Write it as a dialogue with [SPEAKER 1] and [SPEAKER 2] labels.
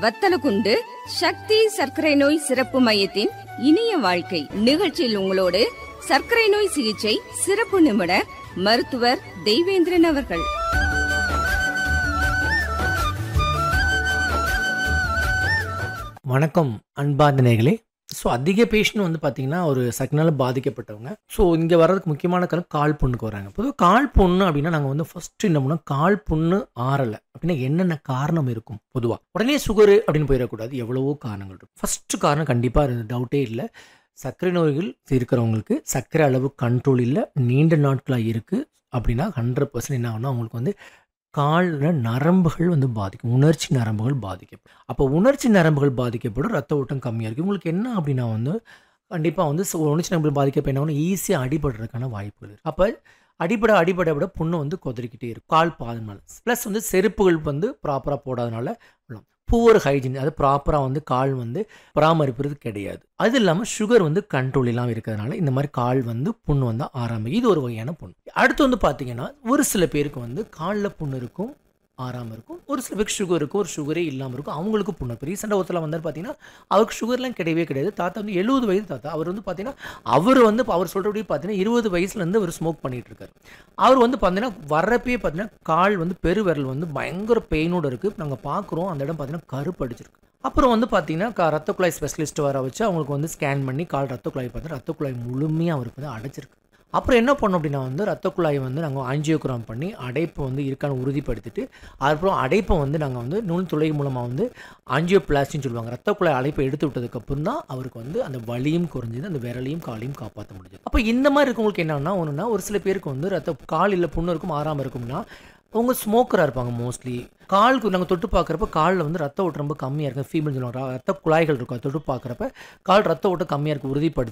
[SPEAKER 1] வத்தலகுண்டு சக்தி சர்க்கரை நோய் சிறப்பு மையத்தின் இனிய வாழ்க்கை நிகழ்ச்சியில் உங்களோடு சர்க்கரை நோய் சிகிச்சை சிறப்பு நிபுணர் மருத்துவர் தெய்வேந்திரன் அவர்கள்
[SPEAKER 2] வணக்கம் அன்பார்ந்த நேர்களே ஸோ அதிக பேஷண்ட் வந்து பார்த்தீங்கன்னா ஒரு சக்னால பாதிக்கப்பட்டவங்க ஸோ இங்கே வர்றதுக்கு முக்கியமான காரணம் கால் புண்ணுக்கு வராங்க பொதுவாக கால் புண்ணு அப்படின்னா நாங்கள் வந்து ஃபஸ்ட்டு என்ன பண்ணோம் கால் புண்ணு ஆறலை அப்படின்னா என்னென்ன காரணம் இருக்கும் பொதுவாக உடனே சுகரு அப்படின்னு போயிடக்கூடாது எவ்வளவோ காரணங்கள் இருக்கும் ஃபஸ்ட்டு காரணம் கண்டிப்பாக டவுட்டே இல்லை சர்க்கரை நோய்கள் இருக்கிறவங்களுக்கு சர்க்கரை அளவு கண்ட்ரோல் இல்லை நீண்ட நாட்களாக இருக்குது அப்படின்னா ஹண்ட்ரட் பர்சன்ட் என்ன ஆகும்னா அவங்களுக்கு வந்து காலில் நரம்புகள் வந்து பாதிக்கும் உணர்ச்சி நரம்புகள் பாதிக்கப்படும் அப்போ உணர்ச்சி நரம்புகள் பாதிக்கப்படும் ரத்த ஓட்டம் கம்மியாக இருக்கும் உங்களுக்கு என்ன அப்படின்னா வந்து கண்டிப்பாக வந்து சு- உணர்ச்சி நரம்புகள் பாதிக்கப்ப என்ன ஈஸியாக அடிபடுறதுக்கான வாய்ப்புகள் இருக்குது அப்போ அடிபட அடிபட விட புண்ணு வந்து கொதறிக்கிட்டே இருக்கும் கால் பாதனால ப்ளஸ் வந்து செருப்புகள் வந்து ப்ராப்பராக போடாதனால புவர் ஹைஜீன் அது ப்ராப்பராக வந்து கால் வந்து பராமரிப்புறது கிடையாது அது இல்லாமல் சுகர் வந்து கண்ட்ரோல் இல்லாமல் இருக்கிறதுனால இந்த மாதிரி கால் வந்து புண்ணு வந்து ஆறாமல் இது ஒரு வகையான புண்ணு அடுத்து வந்து பார்த்தீங்கன்னா ஒரு சில பேருக்கு வந்து காலில் புண்ணு இருக்கும் ஆறாமல் இருக்கும் ஒரு சில பேருக்கு சுகர் இருக்கும் ஒரு சுகரே இல்லாமல் இருக்கும் அவங்களுக்கு புண்ணு இப்போ ரீசெண்டாக ஒருத்தர் வந்தார் பார்த்தீங்கன்னா அவருக்கு சுகர்லாம் கிடையவே கிடையாது தாத்தா வந்து எழுபது வயது தாத்தா அவர் வந்து பார்த்தீங்கன்னா அவர் வந்து இப்ப அவர் சொல்கிறபடி பார்த்தீங்கன்னா இருபது வயசுலேருந்து அவர் ஸ்மோக் பண்ணிட்டு இருக்காரு அவர் வந்து பார்த்தீங்கன்னா வர்றப்பே பார்த்தீங்கன்னா கால் வந்து பெருவிரல் வந்து பயங்கர பெயினோட இருக்குது நாங்கள் பார்க்குறோம் அந்த இடம் பார்த்தீங்கன்னா கருப்பு அடிச்சிருக்கு அப்புறம் வந்து பார்த்தீங்கன்னா க- ரத்த குழாய் ஸ்பெஷலிஸ்ட் வர வச்சு அவங்களுக்கு வந்து ஸ்கேன் பண்ணி கால் ரத்த குழாய் பார்த்து ரத்த குழாய் முழுமையாக அவருக்கு வந்து அடைச்சிருக்கு அப்புறம் என்ன பண்ணோம் அப்படின்னா வந்து ரத்த குழாயை வந்து நாங்கள் ஆஞ்சியோகிராம் பண்ணி அடைப்பு வந்து இருக்கான்னு உறுதிப்படுத்திட்டு அதுக்கப்புறம் அடைப்பை வந்து நாங்கள் வந்து நுண் துளை மூலமாக வந்து ஆஞ்சியோபிளாஸ்டின்னு சொல்லுவாங்க ரத்த குழாய் அடைப்பை எடுத்து விட்டதுக்கப்புறம் தான் அவருக்கு வந்து அந்த வலியும் குறைஞ்சது அந்த விரலையும் காலையும் காப்பாற்ற முடிஞ்சது அப்போ இந்த மாதிரி இருக்கவங்களுக்கு என்னன்னா ஒன்றுனா ஒரு சில பேருக்கு வந்து ரத்த காலில் புண்ணு இருக்கும் ஆறாமல் இருக்கும்னா அவங்க ஸ்மோக்கராக இருப்பாங்க மோஸ்ட்லி காலுக்கு நாங்கள் தொட்டு பார்க்குறப்ப காலில் வந்து ரத்த ஓட்டம் ரொம்ப கம்மியாக இருக்கும் ஃபீமேல் சொல்லுவாங்க ர- ரத்த குழாய்கள் இருக்கும் அதை தொட்டு பார்க்குறப்ப கால் ரத்த ஓட்டம் கம்மியாக இருக்கு உறுதிப்படுத்தி